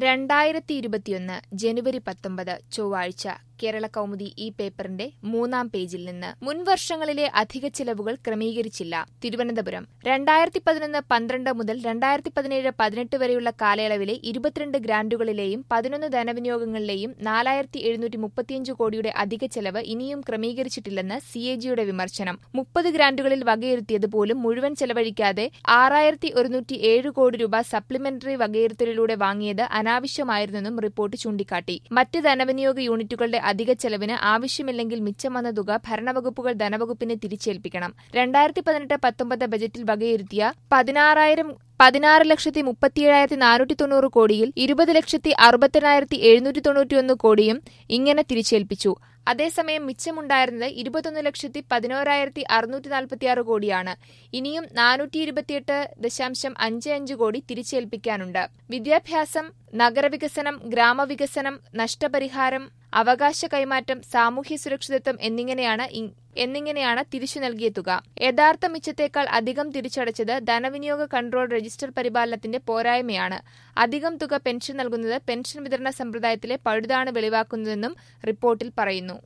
രണ്ടായിരത്തി ഇരുപത്തിയൊന്ന് ജനുവരി പത്തൊമ്പത് ചൊവ്വാഴ്ച കേരള കൗമുദി ഈ പേപ്പറിന്റെ മൂന്നാം പേജിൽ നിന്ന് മുൻവർഷങ്ങളിലെ അധിക ചിലവുകൾ ക്രമീകരിച്ചില്ല തിരുവനന്തപുരം രണ്ടായിരത്തി പതിനൊന്ന് പന്ത്രണ്ട് മുതൽ രണ്ടായിരത്തി പതിനേഴ് പതിനെട്ട് വരെയുള്ള കാലയളവിലെ ഇരുപത്തിരണ്ട് ഗ്രാന്റുകളിലെയും പതിനൊന്ന് ധനവിനിയോഗങ്ങളിലെയും നാലായിരത്തി എഴുന്നൂറ്റി മുപ്പത്തിയഞ്ച് കോടിയുടെ അധിക ചെലവ് ഇനിയും ക്രമീകരിച്ചിട്ടില്ലെന്ന് സി എ ജിയുടെ വിമർശനം മുപ്പത് ഗ്രാന്റുകളിൽ വകയിരുത്തിയത് പോലും മുഴുവൻ ചെലവഴിക്കാതെ ആറായിരത്തി ഒരുന്നൂറ്റി ഏഴ് കോടി രൂപ സപ്ലിമെന്ററി വകയിരുത്തലിലൂടെ വാങ്ങിയത് അനാവശ്യമായിരുന്നെന്നും റിപ്പോർട്ട് ചൂണ്ടിക്കാട്ടി മറ്റ് ധനവിനിയോഗ യൂണിറ്റുകളുടെ അധിക ചെലവിന് ആവശ്യമില്ലെങ്കിൽ മിച്ചം വന്ന തുക ഭരണവകുപ്പുകൾ ധനവകുപ്പിനെ തിരിച്ചേൽപ്പിക്കണം രണ്ടായിരത്തി പതിനെട്ട് പത്തൊമ്പത് ബജറ്റിൽ വകയിരുത്തിയ പതിനാറായിരം പതിനാറ് ലക്ഷത്തി മുപ്പത്തിയേഴായിരത്തി നാനൂറ്റി തൊണ്ണൂറ് കോടിയിൽ ഇരുപത് ലക്ഷത്തി അറുപത്തിനായിരത്തി എഴുന്നൂറ്റി തൊണ്ണൂറ്റിയൊന്ന് കോടിയും ഇങ്ങനെ തിരിച്ചേൽപ്പിച്ചു അതേസമയം മിച്ചമുണ്ടായിരുന്നത് ഇരുപത്തൊന്ന് ലക്ഷത്തി പതിനോരായിരത്തി അറുന്നൂറ്റി നാൽപ്പത്തിയാറ് കോടിയാണ് ഇനിയും നാനൂറ്റി ഇരുപത്തിയെട്ട് ദശാംശം അഞ്ച് അഞ്ച് കോടി തിരിച്ചേൽപ്പിക്കാനുണ്ട് വിദ്യാഭ്യാസം നഗരവികസനം ഗ്രാമവികസനം നഷ്ടപരിഹാരം അവകാശ കൈമാറ്റം സാമൂഹ്യ സുരക്ഷിതത്വം എന്നിങ്ങനെയാണ് എന്നിങ്ങനെയാണ് തിരിച്ചു നൽകിയ തുക യഥാർത്ഥ മിച്ചത്തേക്കാൾ അധികം തിരിച്ചടച്ചത് ധനവിനിയോഗ കൺട്രോൾ രജിസ്റ്റർ പരിപാലനത്തിന്റെ പോരായ്മയാണ് അധികം തുക പെൻഷൻ നൽകുന്നത് പെൻഷൻ വിതരണ സമ്പ്രദായത്തിലെ പഴുതാണ് വെളിവാക്കുന്നതെന്നും റിപ്പോർട്ടിൽ പറയുന്നു